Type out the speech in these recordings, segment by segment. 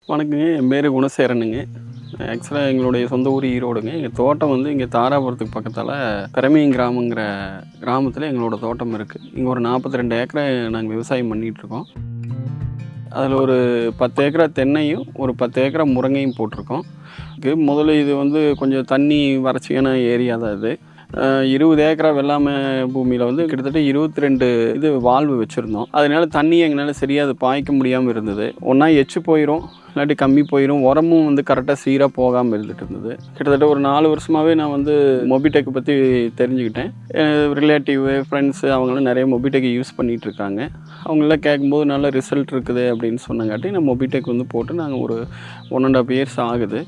வணக்கங்க என் பேர் குணசேரனுங்க ஆக்சுவலாக எங்களுடைய சொந்த ஊர் ஈரோடுங்க எங்கள் தோட்டம் வந்து இங்கே தாராபுரத்துக்கு பக்கத்தால் பிரமியம் கிராமங்கிற கிராமத்தில் எங்களோட தோட்டம் இருக்குது இங்கே ஒரு நாற்பத்தி ரெண்டு ஏக்கரை நாங்கள் விவசாயம் பண்ணிகிட்ருக்கோம் அதில் ஒரு பத்து ஏக்கரா தென்னையும் ஒரு பத்து ஏக்கரா முருங்கையும் போட்டிருக்கோம் இது முதல்ல இது வந்து கொஞ்சம் தண்ணி வறட்சியான ஏரியா தான் இது அஹ் இருபது ஏக்கரா வெள்ளாமை பூமியில் வந்து கிட்டத்தட்ட இருபத்தி ரெண்டு இது வால்வு வச்சுருந்தோம் அதனால தண்ணி எங்களால் சரியாக அது பாய்க்க முடியாமல் இருந்தது ஒன்றா எச்சு போயிடும் இல்லாட்டி கம்மி போயிடும் உரமும் வந்து கரெக்டாக சீராக போகாமல் இருந்துட்டு இருந்தது கிட்டத்தட்ட ஒரு நாலு வருஷமாகவே நான் வந்து மொபிடெக் பற்றி தெரிஞ்சுக்கிட்டேன் ரிலேட்டிவ் ஃப்ரெண்ட்ஸு அவங்களாம் நிறைய மொபிடெக் யூஸ் பண்ணிகிட்டு இருக்காங்க அவங்களாம் கேட்கும்போது நல்ல ரிசல்ட் இருக்குது அப்படின்னு சொன்னங்காட்டி நான் மொபிடெக் வந்து போட்டு நாங்கள் ஒரு ஒன் அண்ட் ஆஃப் இயர்ஸ் ஆகுது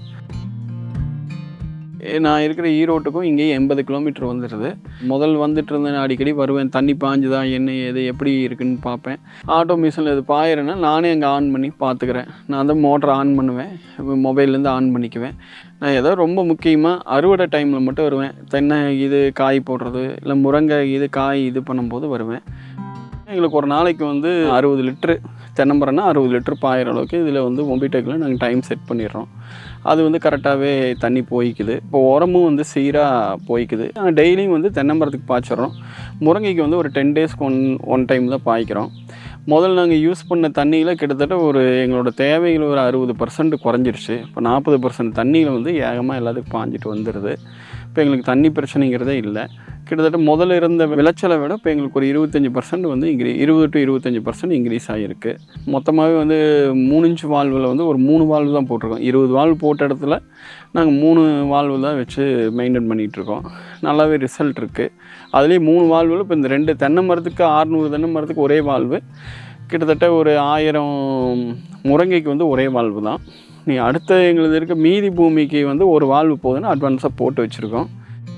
ஏ, நான் இருக்கிற ஈரோட்டுக்கும் இங்கேயும் எண்பது கிலோமீட்டர் வந்துடுது முதல் வந்துட்டு இருந்தேன் அடிக்கடி வருவேன் தண்ணி பாஞ்சுதா என்ன ஏது எப்படி இருக்குன்னு பார்ப்பேன் ஆட்டோ மிஷினில் இது பாயிறேன்னா நானே அங்கே ஆன் பண்ணி பார்த்துக்கிறேன் நான் தான் மோட்டர் ஆன் பண்ணுவேன் மொபைல்லேருந்து ஆன் பண்ணிக்குவேன் நான் ஏதோ ரொம்ப முக்கியமாக அறுவடை டைமில் மட்டும் வருவேன் தென்னை இது காய் போடுறது இல்லை முருங்கை இது காய் இது பண்ணும்போது வருவேன் எங்களுக்கு ஒரு நாளைக்கு வந்து அறுபது லிட்ரு தென்னமரம்னா அறுபது லிட்டர் பாயிற அளவுக்கு இதில் வந்து மொபிடெக்கில் நாங்கள் டைம் செட் பண்ணிடுறோம் அது வந்து கரெக்டாகவே தண்ணி போய்க்குது இப்போ உரமும் வந்து சீராக போய்க்குது நாங்கள் டெய்லியும் வந்து தென்னமரத்துக்கு பாய்ச்சிடுறோம் முருங்கைக்கு வந்து ஒரு டென் டேஸ்க்கு ஒன் ஒன் டைம் தான் பாய்க்கிறோம் முதல்ல நாங்கள் யூஸ் பண்ண தண்ணியில் கிட்டத்தட்ட ஒரு எங்களோட தேவைகள் ஒரு அறுபது பர்சன்ட் குறைஞ்சிருச்சு இப்போ நாற்பது பர்சன்ட் தண்ணியில் வந்து ஏகமாக எல்லாத்துக்கும் பாஞ்சிட்டு வந்துடுது இப்போ எங்களுக்கு தண்ணி பிரச்சனைங்கிறதே இல்லை கிட்டத்தட்ட முதல்ல இருந்த விளைச்சலை விட இப்போ எங்களுக்கு ஒரு இருபத்தஞ்சி பர்சன்ட் வந்து இன்க்ரீ இருபது டு இருபத்தஞ்சி பர்சன்ட் இன்க்ரீஸ் ஆகிருக்கு மொத்தமாகவே வந்து மூணு இன்ச் வால்வில் வந்து ஒரு மூணு வால்வு தான் போட்டிருக்கோம் இருபது வால்வு போட்ட இடத்துல நாங்கள் மூணு வால்வு தான் வச்சு மெயின்டைன் பண்ணிகிட்ருக்கோம் நல்லாவே ரிசல்ட் இருக்குது அதுலேயே மூணு வால்வில் இப்போ இந்த ரெண்டு தென்னை மரத்துக்கு ஆறுநூறு தென்னை மரத்துக்கு ஒரே வால்வு கிட்டத்தட்ட ஒரு ஆயிரம் முருங்கைக்கு வந்து ஒரே வால்வு தான் நீ அடுத்த எங்களுக்கு இருக்க மீதி பூமிக்கு வந்து ஒரு வால்வு போகுதுன்னு அட்வான்ஸாக போட்டு வச்சுருக்கோம்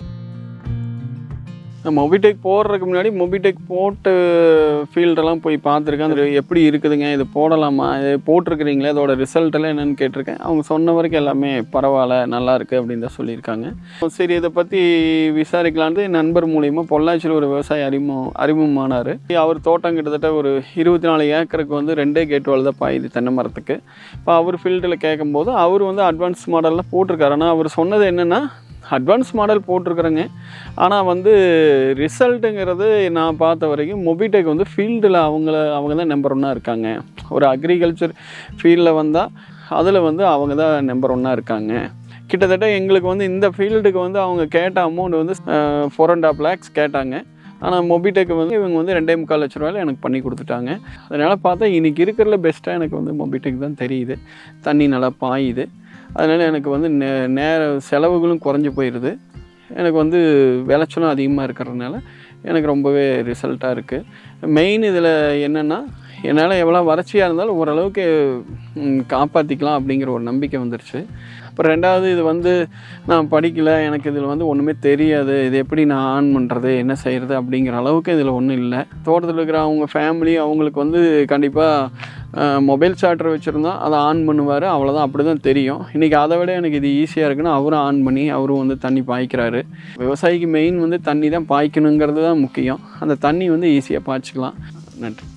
மொபிடெக் போடுறதுக்கு முன்னாடி மொபிடெக் போட்டு ஃபீல்டெல்லாம் போய் பார்த்துருக்கேன் அது எப்படி இருக்குதுங்க இது போடலாமா இது போட்டிருக்கிறீங்களே அதோட ரிசல்ட் எல்லாம் என்னென்னு கேட்டிருக்கேன் அவங்க சொன்ன வரைக்கும் எல்லாமே பரவாயில்ல நல்லா இருக்கு அப்படின்னு தான் சொல்லியிருக்காங்க சரி இதை பற்றி விசாரிக்கலான்ட்டு என் நண்பர் மூலியமாக பொள்ளாச்சியில் ஒரு விவசாயி அறிமுகம் அறிமுகமானார் அவர் தோட்டம் கிட்டத்தட்ட ஒரு இருபத்தி நாலு ஏக்கருக்கு வந்து ரெண்டே கேட் வால் தான் பாயுது தென்னை மரத்துக்கு இப்போ அவர் ஃபீல்டில் கேட்கும்போது அவர் வந்து அட்வான்ஸ் மாடல்லாம் போட்டிருக்காரு ஆனால் அவர் சொன்னது என்னென்னா அட்வான்ஸ் மாடல் போட்டிருக்கிறேங்க ஆனால் வந்து ரிசல்ட்டுங்கிறது நான் பார்த்த வரைக்கும் மொபிடெக் வந்து ஃபீல்டில் அவங்கள அவங்க தான் நம்பர் ஒன்னாக இருக்காங்க ஒரு அக்ரிகல்ச்சர் ஃபீல்டில் வந்தால் அதில் வந்து அவங்க தான் நம்பர் ஒன்னாக இருக்காங்க கிட்டத்தட்ட எங்களுக்கு வந்து இந்த ஃபீல்டுக்கு வந்து அவங்க கேட்ட அமௌண்ட் வந்து ஃபோர் அண்ட் ஆஃப் லேக்ஸ் கேட்டாங்க ஆனால் மொபிடெக் வந்து இவங்க வந்து ரெண்டே முக்கால் லட்ச ரூபாயில் எனக்கு பண்ணி கொடுத்துட்டாங்க அதனால் பார்த்தா இன்றைக்கி இருக்கிறதுல பெஸ்ட்டாக எனக்கு வந்து மொபிடெக் தான் தெரியுது தண்ணி நல்லா பாயுது அதனால் எனக்கு வந்து நே நேர செலவுகளும் குறைஞ்சி போயிடுது எனக்கு வந்து விளைச்சலும் அதிகமாக இருக்கிறதுனால எனக்கு ரொம்பவே ரிசல்ட்டாக இருக்குது மெயின் இதில் என்னென்னா என்னால் எவ்வளோ வறட்சியாக இருந்தாலும் ஓரளவுக்கு ம், காப்பாற்றிக்கலாம் அப்படிங்கிற ஒரு நம்பிக்கை வந்துருச்சு அப்புறம் ரெண்டாவது இது வந்து நான் படிக்கலை எனக்கு இதில் வந்து ஒன்றுமே தெரியாது இது எப்படி நான் ஆன் பண்ணுறது என்ன செய்கிறது அப்படிங்கிற அளவுக்கு இதில் ஒன்றும் இல்லை தோட்டத்தில் இருக்கிற அவங்க ஃபேமிலி அவங்களுக்கு வந்து கண்டிப்பாக மொபைல் சார்ட்டர் வச்சுருந்தா அதை ஆன் பண்ணுவார் அவ்வளோதான் அப்படி தான் தெரியும் இன்றைக்கி அதை விட எனக்கு இது ஈஸியாக இருக்குன்னு அவரும் ஆன் பண்ணி அவரும் வந்து தண்ணி பாய்க்கிறாரு விவசாயிக்கு மெயின் வந்து தண்ணி தான் பாய்க்கணுங்கிறது தான் முக்கியம் அந்த தண்ணி வந்து ஈஸியாக பாய்ச்சிக்கலாம் நன்றி